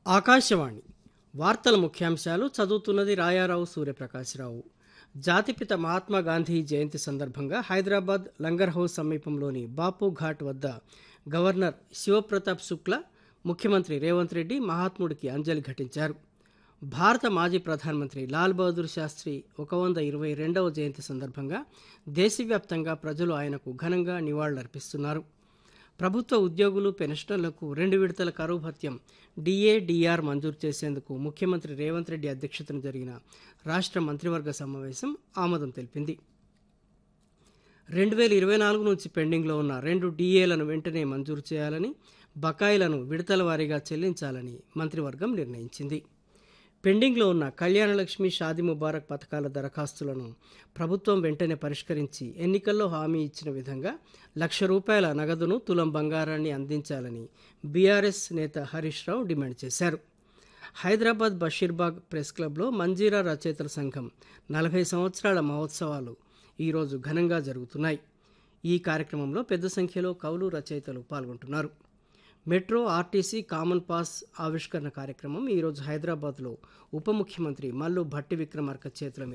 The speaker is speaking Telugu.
ఆకాశవాణి వార్తల ముఖ్యాంశాలు చదువుతున్నది రాయారావు సూర్యప్రకాశ్రావు జాతిపిత మహాత్మా గాంధీ జయంతి సందర్భంగా హైదరాబాద్ లంగర్ హౌస్ సమీపంలోని బాపు ఘాట్ వద్ద గవర్నర్ శివప్రతాప్ శుక్లా ముఖ్యమంత్రి రేవంత్ రెడ్డి మహాత్ముడికి అంజలి ఘటించారు భారత మాజీ ప్రధానమంత్రి లాల్ బహదూర్ శాస్త్రి ఒక వంద ఇరవై రెండవ జయంతి సందర్భంగా దేశవ్యాప్తంగా ప్రజలు ఆయనకు ఘనంగా నివాళులర్పిస్తున్నారు ప్రభుత్వ ఉద్యోగులు పెన్షనర్లకు రెండు విడతల కరువు భత్యం డిఏ డిఆర్ మంజూరు చేసేందుకు ముఖ్యమంత్రి రేవంత్ రెడ్డి అధ్యక్షతన జరిగిన రాష్ట్ర మంత్రివర్గ సమావేశం ఆమోదం తెలిపింది రెండు వేల ఇరవై నాలుగు నుంచి పెండింగ్లో ఉన్న రెండు డిఏలను వెంటనే మంజూరు చేయాలని బకాయిలను విడతల వారీగా చెల్లించాలని మంత్రివర్గం నిర్ణయించింది పెండింగ్లో ఉన్న కళ్యాణలక్ష్మి షాది ముబారక్ పథకాల దరఖాస్తులను ప్రభుత్వం వెంటనే పరిష్కరించి ఎన్నికల్లో హామీ ఇచ్చిన విధంగా లక్ష రూపాయల నగదును తులం బంగారాన్ని అందించాలని బీఆర్ఎస్ నేత హరీష్ రావు డిమాండ్ చేశారు హైదరాబాద్ బషీర్బాగ్ ప్రెస్ క్లబ్లో మంజీరా రచయితల సంఘం నలభై సంవత్సరాల మహోత్సవాలు ఈరోజు ఘనంగా జరుగుతున్నాయి ఈ కార్యక్రమంలో పెద్ద సంఖ్యలో కవులు రచయితలు పాల్గొంటున్నారు మెట్రో ఆర్టీసీ కామన్ పాస్ ఆవిష్కరణ కార్యక్రమం ఈరోజు హైదరాబాద్లో ఉప ముఖ్యమంత్రి మల్లు భట్టి విక్రమార్క చేతుల